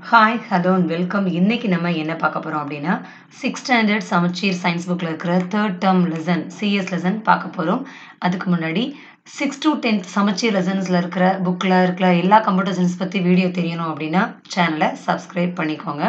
Hi hello and welcome இன்னைக்கு நம்ம என்ன பார்க்க போகிறோம் அப்படின்னா சிக்ஸ் ஸ்டாண்டர்ட் சமச்சீர் சயின்ஸ் புக்கில் இருக்கிற third term lesson CS lesson பார்க்க போகிறோம் அதுக்கு முன்னாடி சிக்ஸ் டு டென்த் சமச்சீர் லெசன்ஸில் இருக்கிற புக்கில் இருக்கிற எல்லா கம்ப்யூட்டர் சயின்ஸ் பற்றி வீடியோ தெரியணும் அப்படின்னா சேனலை சப்ஸ்கிரைப் பண்ணிக்கோங்க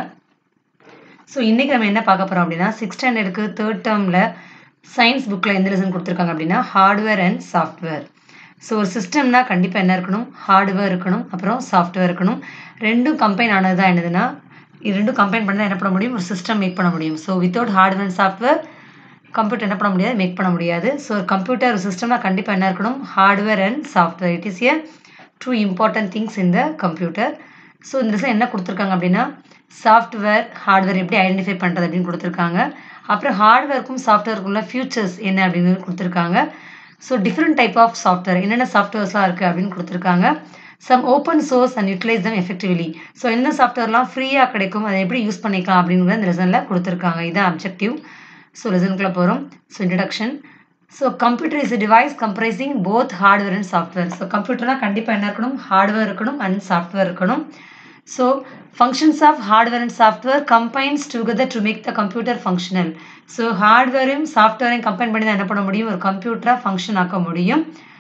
ஸோ இன்றைக்கி நம்ம என்ன பார்க்க போகிறோம் அப்படின்னா சிக்ஸ் ஸ்டாண்டர்டுக்கு தேர்ட் டேர்மில் சயின்ஸ் புக்கில் எந்த லெசன் கொடுத்துருக்காங்க அப்படின்னா ஹார்ட்வேர் அண்ட் சாஃப்ட்வேர் ஸோ ஒரு சிஸ்டம்னா கண்டிப்பாக என்ன இருக்கணும் ஹார்ட்வேர் இருக்கணும் அப்புறம் சாஃப்ட்வேர் இருக்கணும் ரெண்டும் கம்பைன் ஆனது தான் என்னதுன்னா இது ரெண்டும் கம்பைன் பண்ணி தான் என்ன பண்ண முடியும் ஒரு சிஸ்டம் மேக் பண்ண முடியும் so without hardware and software computer என்ன பண்ண முடியாது மேக் பண்ண முடியாது ஸோ ஒரு கம்ப்யூட்டர் ஒரு சிஸ்டம்னா கண்டிப்பாக என்ன இருக்கணும் hardware and software it is a two important things இந்த கம்ப்யூட்டர் ஸோ இந்த லெசன் என்ன கொடுத்துருக்காங்க அப்படின்னா சாஃப்ட்வேர் ஹார்ட்வேர் எப்படி ஐடென்டிஃபை பண்ணுறது அப்படின்னு கொடுத்துருக்காங்க அப்புறம் ஹார்ட்வேருக்கும் சாஃப்ட்வேருக்குள்ள ஃபியூச்சர்ஸ் என்ன அப்படின்னு கொடுத்துருக்காங்க so different type of software என்னென்ன சாஃப்ட்வேர்ஸ்லாம் இருக்குது அப்படின்னு கொடுத்துருக்காங்க some open source and utilise them effectively so எந்த சாஃப்ட்வேர்லாம் ஃப்ரீயாக கிடைக்கும் அதை எப்படி யூஸ் பண்ணிக்கலாம் அப்படிங்கிறத இந்த லெசனில் கொடுத்துருக்காங்க இதுதான் அப்ஜெக்டிவ் ஸோ லெசனுக்குள்ளே போகிறோம் so introduction so computer is device comprising both hardware and software so கம்ப்யூட்டர்னால் கண்டிப்பாக என்ன இருக்கணும் ஹார்ட்வேர் இருக்கணும் அண்ட் சாஃப்ட்வேர் இருக்கணும் so functions of hardware and software combines together to make the computer functional so ஹார்ட்வேரையும் சாஃப்ட்வேரையும் கம்பைன் பண்ணி தான் என்ன பண்ண முடியும் ஒரு கம்ப்யூட்டராக ஃபங்க்ஷன் ஆக்க முடியும்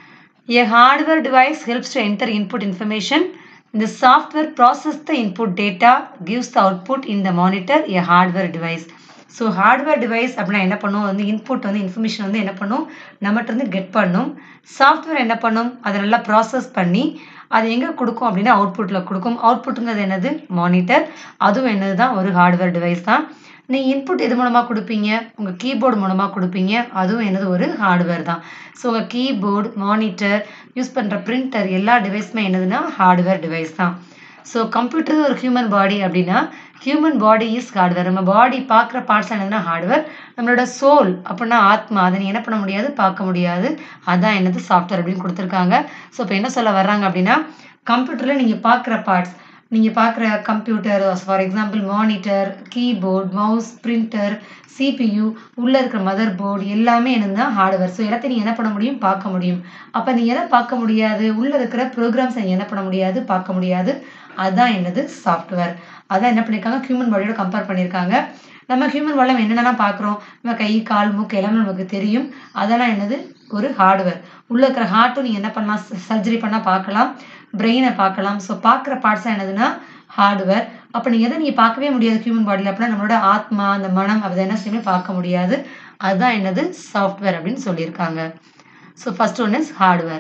A hardware device helps to enter input information. The software process the input data, gives the output in the monitor, a hardware device. So hardware device அப்படின்னா என்ன பண்ணும் வந்து இன்புட் வந்து இன்ஃபர்மேஷன் வந்து என்ன பண்ணும் நம்மகிட்ட இருந்து கெட் பண்ணும் சாஃப்ட்வேர் என்ன பண்ணும் அதை நல்லா ப்ராசஸ் பண்ணி அது எங்கே கொடுக்கும் அப்படின்னா அவுட்புட்டில் கொடுக்கும் அவுட்புட்டுங்கிறது என்னது மானிட்டர் அதுவும் என்னது தான் ஒரு ஹார்ட்வேர் டிவைஸ் தான் நீங்கள் இன்புட் எது மூலமாக கொடுப்பீங்க உங்கள் கீபோர்டு மூலமாக கொடுப்பீங்க அதுவும் என்னது ஒரு ஹார்ட்வேர் தான் ஸோ உங்கள் கீபோர்டு மானிட்டர் யூஸ் பண்ணுற பிரிண்டர் எல்லா டிவைஸுமே என்னதுன்னா ஹார்ட்வேர் டிவைஸ் தான் ஸோ கம்ப்யூட்டர் ஒரு ஹியூமன் பாடி அப்படின்னா ஹியூமன் பாடி இஸ் ஹார்ட்வேர் நம்ம பாடி பார்க்குற பார்ட்ஸ் என்னதுன்னா ஹார்ட்வேர் நம்மளோட சோல் அப்படின்னா ஆத்மா அதை நீ என்ன பண்ண முடியாது பார்க்க முடியாது அதான் என்னது சாஃப்ட்வேர் அப்படின்னு கொடுத்துருக்காங்க ஸோ இப்போ என்ன சொல்ல வர்றாங்க அப்படின்னா கம்ப்யூட்டரில் நீங்கள் பார்க்குற பார்ட்ஸ் நீங்கள் பார்க்குற computer for example monitor keyboard mouse printer CPU உள்ளே இருக்கிற மதர் போர்டு எல்லாமே என்னதுன்னா ஹார்ட்வேர் ஸோ எல்லாத்தையும் நீங்கள் என்ன பண்ண முடியும் பார்க்க முடியும் அப்போ நீங்கள் எதை பார்க்க முடியாது உள்ளே இருக்கிற ப்ரோக்ராம்ஸ் நீங்கள் என்ன பண்ண முடியாது பார்க்க முடியாது அதுதான் என்னது சாஃப்ட்வேர் அதான் என்ன பண்ணியிருக்காங்க ஹியூமன் பாடியோட கம்பேர் பண்ணியிருக்காங்க நம்ம ஹியூமன் பாடியில் என்னென்னலாம் பார்க்குறோம் நம்ம கை கால் மூக்கு எல்லாமே நமக்கு தெரியும் அதெல்லாம் என்னது ஒரு ஹார்ட்வேர் உள்ளே இருக்கிற ஹார்ட்டும் நீங்கள் என்ன பண்ணலாம் சர்ஜரி பண்ணால் பார்க்கலாம் பிரெயினை பார்க்கலாம் ஸோ பார்க்குற பார்ட்ஸாக என்னதுன்னா ஹார்ட்வேர் அப்போ நீங்கள் எதை நீங்கள் பார்க்கவே முடியாது ஹியூமன் பாடியில் அப்படின்னா நம்மளோட ஆத்மா அந்த மனம் அதை என்ன செய்யுமே பார்க்க முடியாது அதுதான் என்னது சாஃப்ட்வேர் அப்படின்னு சொல்லியிருக்காங்க so first one is hardware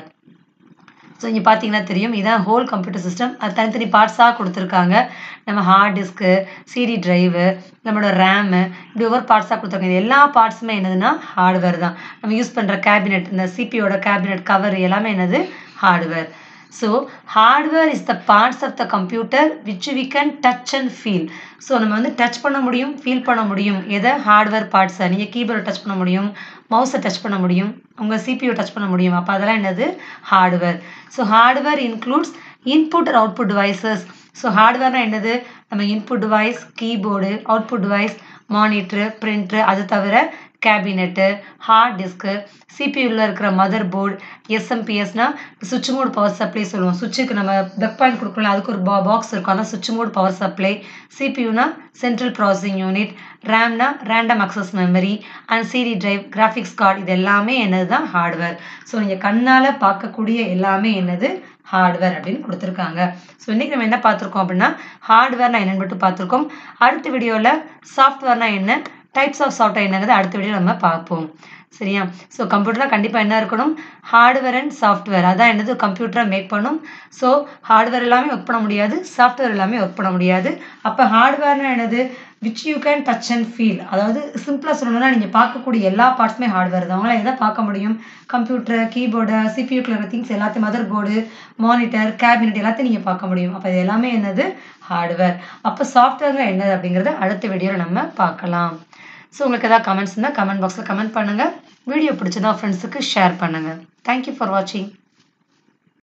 so இங்கே பார்த்தீங்கன்னா தெரியும் இதான் ஹோல் கம்ப்யூட்டர் சிஸ்டம் அது தனித்தனி பார்ட்ஸாக கொடுத்துருக்காங்க நம்ம ஹார்ட் டிஸ்க்கு சிடி ட்ரைவு நம்மளோட ரேமு இப்படி ஒவ்வொரு பார்ட்ஸாக கொடுத்துருக்காங்க எல்லா பார்ட்ஸுமே என்னதுன்னா ஹார்ட்வேர் தான் நம்ம யூஸ் பண்ணுற கேபினெட் இந்த சிபியோட கேபினெட் கவர் எல்லாமே என்னது hardware so hardware is the parts of the computer which we can touch and feel so நம்ம வந்து டச் பண்ண முடியும் ஃபீல் பண்ண முடியும் எதை ஹார்ட்வேர் பார்ட்ஸை நீங்கள் கீபோர்டை டச் பண்ண முடியும் மவுஸை டச் பண்ண முடியும் உங்கள் சிபியூ டச் பண்ண முடியும் அப்போ அதெல்லாம் என்னது hardware so hardware includes input and output devices so ஹார்ட்வேர்னா என்னது நம்ம input device keyboard output device monitor printer அது தவிர கேபினெட்டு ஹார்ட் டிஸ்க்கு சிபியூவில் இருக்கிற மதர் போர்டு எஸ்எம்பிஎஸ்னா சுவிட்ச் மோட் பவர் சப்ளை சொல்லுவோம் சுவிட்சுக்கு நம்ம பெக் பாயிண்ட் கொடுக்கலாம் அதுக்கு ஒரு பா பாக்ஸ் இருக்கும் அதான் சுவிட்ச் மோட் பவர் சப்ளை சிபியூனா சென்ட்ரல் ப்ராசஸிங் யூனிட் ரேம்னா random access memory and CD drive graphics card இது எல்லாமே என்னது தான் ஹார்ட்வேர் ஸோ நீங்கள் கண்ணால் பார்க்கக்கூடிய எல்லாமே என்னது ஹார்ட்வேர் அப்படின்னு கொடுத்துருக்காங்க ஸோ இன்றைக்கி நம்ம என்ன பார்த்துருக்கோம் அப்படின்னா ஹார்ட்வேர்னா என்னென்னு மட்டும் பார்த்துருக்கோம் அடுத்த வீடியோவில் சாஃப்ட்வேர்னா என்ன டைப்ஸ் ஆஃப் சாஃப்ட்வேர் என்னங்கிறது அடுத்த வீடியோ நம்ம பார்ப்போம் சரியா ஸோ கம்ப்யூட்டரில் கண்டிப்பாக என்ன இருக்கணும் ஹார்ட்வேர் அண்ட் சாஃப்ட்வேர் அதான் என்னது கம்ப்யூட்டரை மேக் பண்ணும் ஸோ ஹார்ட்வேர் எல்லாமே ஒர்க் பண்ண முடியாது சாஃப்ட்வேர் எல்லாமே ஒர்க் பண்ண முடியாது அப்போ ஹார்ட்வேர்னா என்னது which you can touch and feel அதாவது சிம்பிளாக சொல்லணும்னா நீங்கள் பார்க்கக்கூடிய எல்லா பார்ட்ஸுமே ஹார்ட்வேர் தான் அவங்களாம் எதை பார்க்க முடியும் கம்ப்யூட்டர் கீபோர்டு சிபியூக்கில் இருக்கிற திங்ஸ் எல்லாத்தையும் மதர் போர்டு மானிட்டர் கேபினெட் எல்லாத்தையும் நீங்கள் பார்க்க முடியும் அப்போ இது எல்லாமே என்னது ஹார்ட்வேர் அப்போ சாஃப்ட்வேரில் என்னது அப்படிங்கிறத அடுத்த வீடியோவில் நம்ம பார்க்கலாம் ஸோ உங்களுக்கு எதாவது கமெண்ட்ஸ் இருந்தால் கமெண்ட் பாக்ஸில் கமெண்ட் பண்ணுங்கள் வீடியோ பிடிச்சதா ஃப்ரெண்ட்ஸுக்கு ஷேர் பண்ணுங்கள் தேங்க்யூ ஃபார் வாட்சிங்